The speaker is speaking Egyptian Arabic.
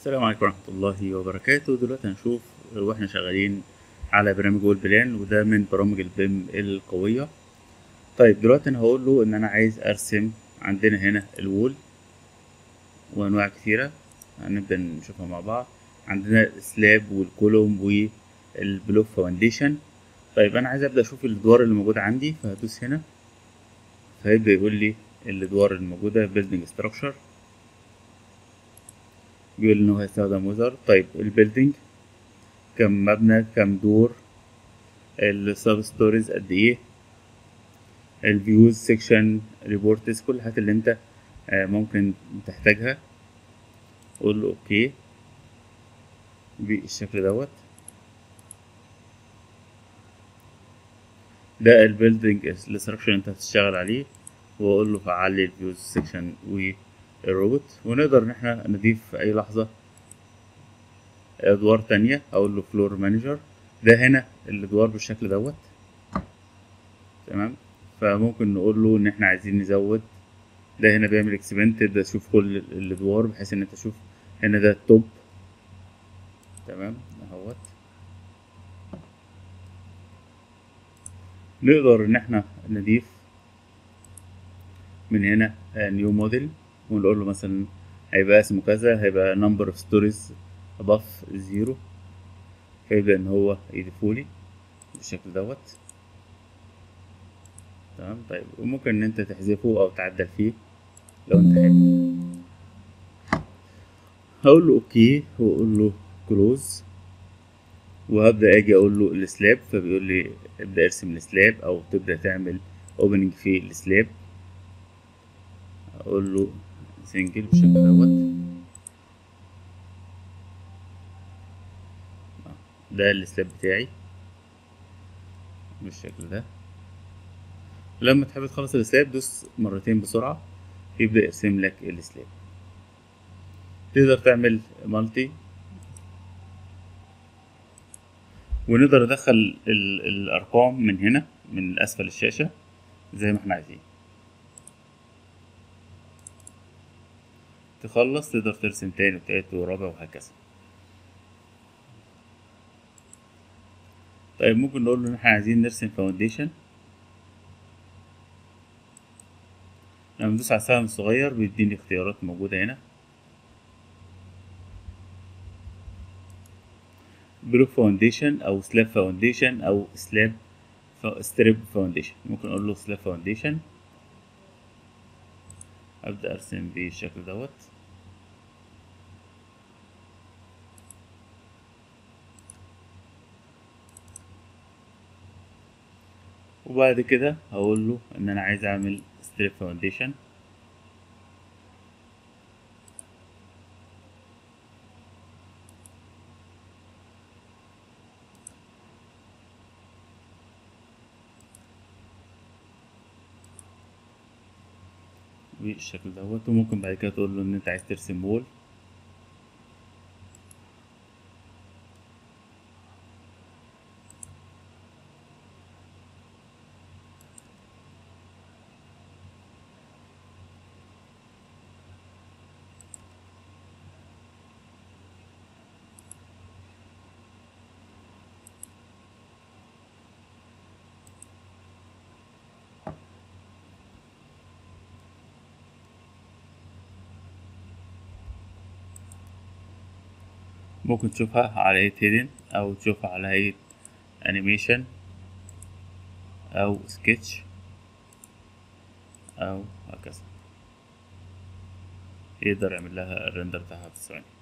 السلام عليكم ورحمة الله وبركاته دلوقتي هنشوف واحنا شغالين على برنامج وول بلان وده من برامج البيم القوية طيب دلوقتي انا هقول له ان انا عايز ارسم عندنا هنا الوول وانواع كتيرة هنبدأ نشوفها مع بعض عندنا السلاب والكولوم والبلوك فاونديشن طيب انا عايز ابدأ اشوف الادوار اللي موجودة عندي فهدوس هنا فهيبدأ يقول لي الادوار الموجودة building structure بيقول ان هو هيستخدم ويزر طيب البيلدينج كم مبنى كم دور السب ستوريز قد ايه الفيوز سيكشن ريبورتس كل الحاجات اللي انت ممكن تحتاجها قول له اوكي بالشكل دوت ده البيلدينج الاستراكشر انت هتشتغل عليه واقول له فعل لي الفيوز سيكشن و الروبوت ونقدر ان احنا نضيف في اي لحظة ادوار تانية اقول له فلور مانجر ده هنا الادوار بالشكل دوت تمام فممكن نقول له ان احنا عايزين نزود ده هنا بيعمل اكسبنت تبدا تشوف كل الادوار بحيث ان انت تشوف هنا ده التوب تمام اهوت نقدر ان احنا نضيف من هنا نيو موديل ونقول له مثلا هيبقى اسمه كذا هيبقى number of stories above zero فيبدأ ان هو يضيفولي بالشكل دوت تمام طيب وممكن ان انت تحذفه او تعدل فيه لو انت حابب هقول له اوكي واقول له كلوز وهبدأ اجي اقول له السلاب فبيقول لي ابدأ ارسم السلاب او تبدأ تعمل اوبننج في السلاب اقول له سنجل بالشكل دوت ده السلاب بتاعي بالشكل ده لما تحب تخلص السلاب دوس مرتين بسرعة يبدأ يرسم لك السلاب تقدر تعمل مالتي ونقدر ندخل الأرقام من هنا من أسفل الشاشة زي ما احنا عايزين تخلص تقدر ترسم تاني وتالت ورابع وهكذا طيب ممكن نقول له ان احنا عايزين نرسم فاونديشن لما ندوس على السهم الصغير بيديني اختيارات موجودة هنا بلوك فاونديشن او سلاب فاونديشن او سلاب ستريب فاونديشن ممكن اقول له سلاب فاونديشن ابدا ارسم بالشكل دوت وبعد كده هقول له ان انا عايز اعمل ستريب فاونديشن بالشكل دوت وممكن بعد كده تقول له ان انت عايز ترسم وول ممكن تشوفها على هيئة هيدن أو تشوفها على هيئة أنيميشن أو سكتش أو هكذا يقدر يعمل لها الرندر بتاعها في ثواني